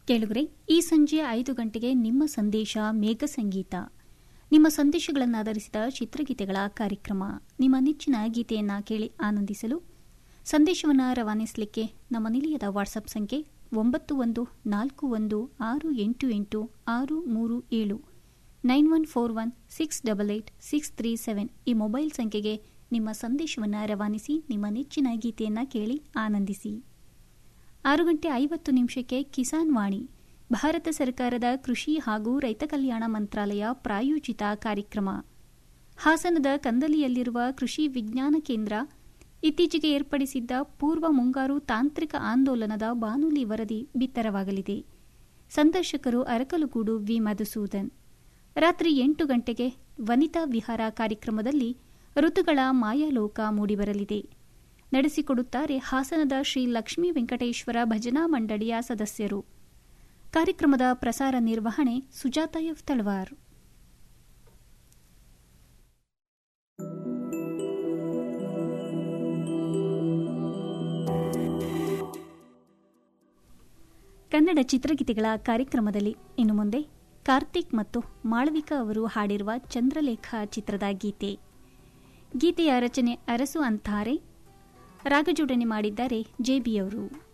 ಕೇಳುಗರೆ ಈ ಸಂಜೆ ಐದು ಗಂಟೆಗೆ ನಿಮ್ಮ ಸಂದೇಶ ಮೇಘ ಸಂಗೀತ ನಿಮ್ಮ ಸಂದೇಶಗಳನ್ನಾಧರಿಸಿದ ಚಿತ್ರಗೀತೆಗಳ ಕಾರ್ಯಕ್ರಮ ನಿಮ್ಮ ನೆಚ್ಚಿನ ಗೀತೆಯನ್ನ ಕೇಳಿ ಆನಂದಿಸಲು ಸಂದೇಶವನ್ನು ರವಾನಿಸಲಿಕ್ಕೆ ನಮ್ಮ ನಿಲಯದ ವಾಟ್ಸಪ್ ಸಂಖ್ಯೆ ಒಂಬತ್ತು ಒಂದು ನಾಲ್ಕು ಒಂದು ಆರು ಎಂಟು ಎಂಟು ಆರು ಮೂರು ಏಳು nine one four one six double eight six three seven ಈ ಮೊಬೈಲ್ ಸಂಖ್ಯೆಗೆ ನಿಮ್ಮ ಸಂದೇಶವನ್ನು ರವಾನಿಸಿ ನಿಮ್ಮ ನೆಚ್ಚಿನ ಗೀತೆಯನ್ನು ಕೇಳಿ ಆನಂದಿಸಿ ಆರು ಗಂಟೆ ಐವತ್ತು ನಿಮಿಷಕ್ಕೆ ಕಿಸಾನ್ ವಾಣಿ ಭಾರತ ಸರ್ಕಾರದ ಕೃಷಿ ಹಾಗೂ ರೈತ ಕಲ್ಯಾಣ ಮಂತ್ರಾಲಯ ಪ್ರಾಯೋಜಿತ ಕಾರ್ಯಕ್ರಮ ಹಾಸನದ ಕಂದಲಿಯಲ್ಲಿರುವ ಕೃಷಿ ವಿಜ್ಞಾನ ಕೇಂದ್ರ ಇತ್ತೀಚೆಗೆ ಏರ್ಪಡಿಸಿದ್ದ ಪೂರ್ವ ಮುಂಗಾರು ತಾಂತ್ರಿಕ ಆಂದೋಲನದ ಬಾನುಲಿ ವರದಿ ಬಿತ್ತರವಾಗಲಿದೆ ಸಂದರ್ಶಕರು ಅರಕಲುಗೂಡು ವಿ ಮಧುಸೂದನ್ ರಾತ್ರಿ ಎಂಟು ಗಂಟೆಗೆ ವನಿತಾ ವಿಹಾರ ಕಾರ್ಯಕ್ರಮದಲ್ಲಿ ಋತುಗಳ ಮಾಯಾಲೋಕ ಮೂಡಿಬರಲಿದೆ ನಡೆಸಿಕೊಡುತ್ತಾರೆ ಹಾಸನದ ಶ್ರೀ ಲಕ್ಷ್ಮೀ ವೆಂಕಟೇಶ್ವರ ಭಜನಾ ಮಂಡಳಿಯ ಸದಸ್ಯರು ಕಾರ್ಯಕ್ರಮದ ಪ್ರಸಾರ ನಿರ್ವಹಣೆ ಸುಜಾತ ಎಫ್ ತಳವಾರ್ ಕನ್ನಡ ಚಿತ್ರಗೀತೆಗಳ ಕಾರ್ಯಕ್ರಮದಲ್ಲಿ ಇನ್ನು ಮುಂದೆ ಕಾರ್ತಿಕ್ ಮತ್ತು ಮಾಳವಿಕಾ ಅವರು ಹಾಡಿರುವ ಚಂದ್ರಲೇಖ ಚಿತ್ರದ ಗೀತೆ ಗೀತೆಯ ರಚನೆ ಅರಸು ಅಂತಾರೆ ರಾಗಜೋಡಣೆ ಮಾಡಿದ್ದಾರೆ ಜೆಬಿಯವರು